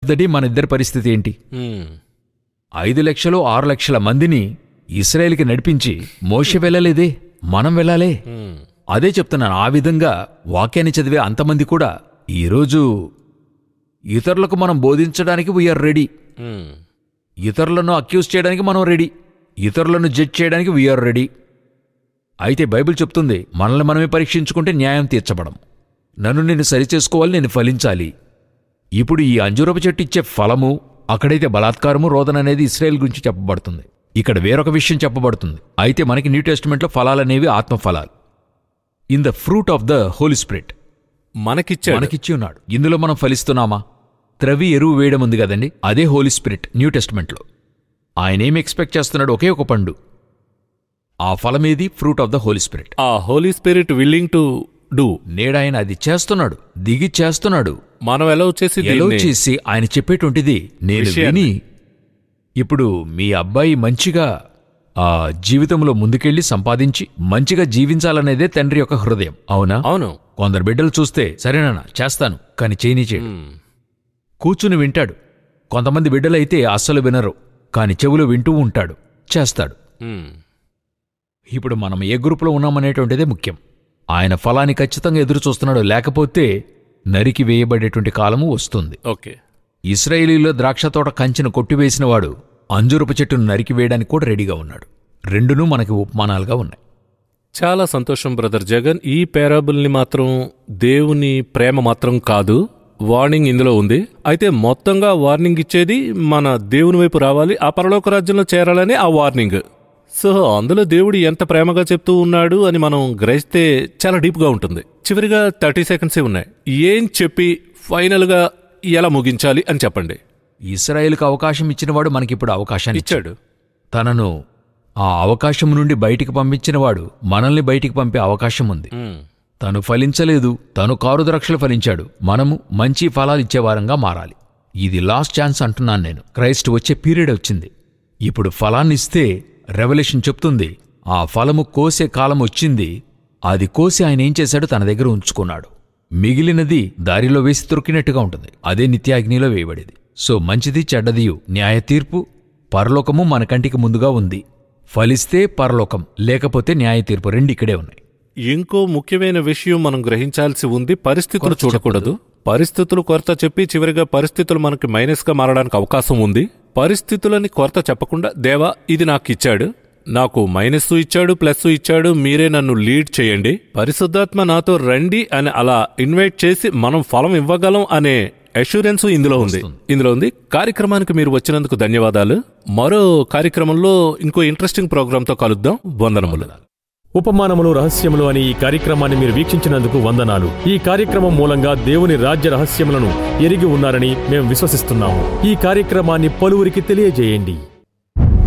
The day మన ఇద్దరి పరిస్థితి ఏంటి మ్మ్. ఐదు లక్షలు ఆరు లక్షల మందిని ఇస్రాయేల్కి నడిపించి మోషే వెళ్ళలేదే మనం వెళ్ళాలే మ్మ్. అదే చెప్తున్నాను ఆ విధంగా వాక్యాన్ని చదివే అంతమంది కూడా ఈరోజు ఇతరులకు మనం బోధించడానికి వీఆర్ రెడీ మ్మ్. ఇతరులను అక్యూజ్ చేయడానికి మనం రెడీ ఇతరులను జడ్జ్ చేయడానికి వీఆర్ రెడీ అయితే బైబిల్ చెప్తుంది మనల్ని మనమే పరీక్షించుకుంటే న్యాయం తీర్చబడం నన్ను నేను సరిచేసుకోవాలి నేను ఫలించాలి ఇప్పుడు ఈ అంజూరపు చెట్టు ఇచ్చే ఫలము అక్కడైతే బలాత్కారము రోదన అనేది ఇస్రాయేల్ గురించి చెప్పబడుతుంది ఇక్కడ వేరొక విషయం చెప్పబడుతుంది అయితే మనకి న్యూ టెస్టిమెంట్లో ఫలాలనేవి ఆత్మఫలాలు in the fruit of the holy spirit మనకిచ్చాడు మనకిచ్చి ఉన్నాడు ఇందులో మనం ఫలిస్తున్నామా త్రవి ఎరువు వేయడం ఉంది కదండి అదే హోలీ స్పిరిట్ న్యూ టెస్ట్మెంట్లో ఆయన ఏం ఎక్స్పెక్ట్ చేస్తున్నాడు ఒకే ఒక పండు ఆ ఫలమేది fruit of the holy spirit ఆ holy spirit willing to do నేడాయన అది చేస్తున్నాడు దిగి చేస్తున్నాడు మనం ఎలా వచ్చేసి ఎలో దీన్ని- చేసి ఆయన చెప్పేటువంటిది నేను విషయాన్ని. విని ఇప్పుడు మీ అబ్బాయి మంచిగా ఆ జీవితంలో ముందుకెళ్ళి సంపాదించి మంచిగా జీవించాలనేదే తండ్రి యొక్క హృదయం అవునా అవును కొందరు బిడ్డలు చూస్తే సరేనా చేస్తాను కానీ చేయని చేయడు మ్మ్. కూర్చుని వింటాడు కొంతమంది బిడ్డలైతే అస్సలు వినరు కాని చెవులు వింటూ ఉంటాడు చేస్తాడు మ్మ్. ఇప్పుడు మనం ఏ గ్రూపులో ఉన్నామనేటువంటిదే ముఖ్యం ఆయన ఫలాన్ని ఖచ్చితంగా ఎదురు చూస్తున్నాడు లేకపోతే నరికి వేయబడేటువంటి కాలము వస్తుంది ఓకే ఇస్రాయేలీలో ద్రాక్ష తోట కంచెను కొట్టివేసినవాడు అంజురపు చెట్టును నరికి వేయడానికి కూడా రెడీగా ఉన్నాడు రెండునూ మనకి ఉపమానాలుగా ఉన్నాయి చాలా సంతోషం బ్రదర్ జగన్ ఈ పేరాబుల్ని మాత్రం దేవుని ప్రేమ మాత్రం కాదు వార్నింగ్ ఇందులో ఉంది అయితే మొత్తంగా వార్నింగ్ ఇచ్చేది మన దేవుని వైపు రావాలి ఆ పరలోక రాజ్యంలో చేరాలని ఆ వార్నింగ్ సో అందులో దేవుడు ఎంత ప్రేమగా చెప్తూ ఉన్నాడు అని మనం గ్రహిస్తే చాలా డీప్గా ఉంటుంది చివరిగా థర్టీ సెకండ్సే ఉన్నాయి ఏం చెప్పి ఫైనల్గా ఎలా ముగించాలి అని చెప్పండి ఇస్రాయేల్కు అవకాశం ఇచ్చినవాడు మనకిప్పుడు అవకాశాన్ని ఇచ్చాడు ఇచ్చాడు తనను ఆ అవకాశం నుండి బయటికి పంపించినవాడు మనల్ని బయటికి పంపే అవకాశం ఉంది మ్మ్. తను ఫలించలేదు తను కారు ద్రాక్షలు ఫలించాడు మనము మంచి ఫలాలు ఇచ్చేవారంగా మారాలి ఇది లాస్ట్ ఛాన్స్ అంటున్నాను నేను క్రైస్ట్ వచ్చే పీరియడ్ వచ్చింది ఇప్పుడు ఫలాన్ని ఇస్తే రెవల్యూషన్ చెప్తుంది ఆ ఫలము కోసే కాలం వచ్చింది అది కోసి ఆయన ఏం చేశాడు తన దగ్గర ఉంచుకున్నాడు మిగిలినది దారిలో వేసి తొక్కినట్టుగా ఉంటుంది అదే నిత్యాగ్నిలో వేయబడేది సో మంచిది చెడ్డదియు న్యాయ తీర్పు పరలోకము మన కంటికి ముందుగా ఉంది ఫలిస్తే పరలోకం లేకపోతే న్యాయ తీర్పు రెండు ఇక్కడే ఉన్నాయి ఇంకో ముఖ్యమైన విషయం మనం గ్రహించాల్సి ఉంది పరిస్థితులు చూడకూడదు పరిస్థితులు కొరత చెప్పి చివరిగా పరిస్థితులు మనకి మైనస్ గా మారడానికి అవకాశం ఉంది పరిస్థితులని కొరత చెప్పకుండా దేవా ఇది నాకు ఇచ్చాడు నాకు మైనస్ ఇచ్చాడు ప్లస్ ఇచ్చాడు మీరే నన్ను లీడ్ చేయండి పరిశుద్ధాత్మ నాతో రండి అని అలా ఇన్వైట్ చేసి మనం ఫలం ఇవ్వగలం అనే అష్యూరెన్స్ ఇందులో ఉంది ఇందులో ఉంది కార్యక్రమానికి మీరు వచ్చినందుకు ధన్యవాదాలు మరో కార్యక్రమంలో ఇంకో ఇంట్రెస్టింగ్ ప్రోగ్రాంతో కలుద్దాం వందనములు ఉపమానములు రహస్యములు అనే ఈ కార్యక్రమాన్ని మీరు వీక్షించినందుకు వందనాలు ఈ కార్యక్రమం మూలంగా దేవుని రాజ్య రహస్యములను ఎరిగి ఉన్నారని మేము విశ్వసిస్తున్నాము ఈ కార్యక్రమాన్ని పలువురికి తెలియజేయండి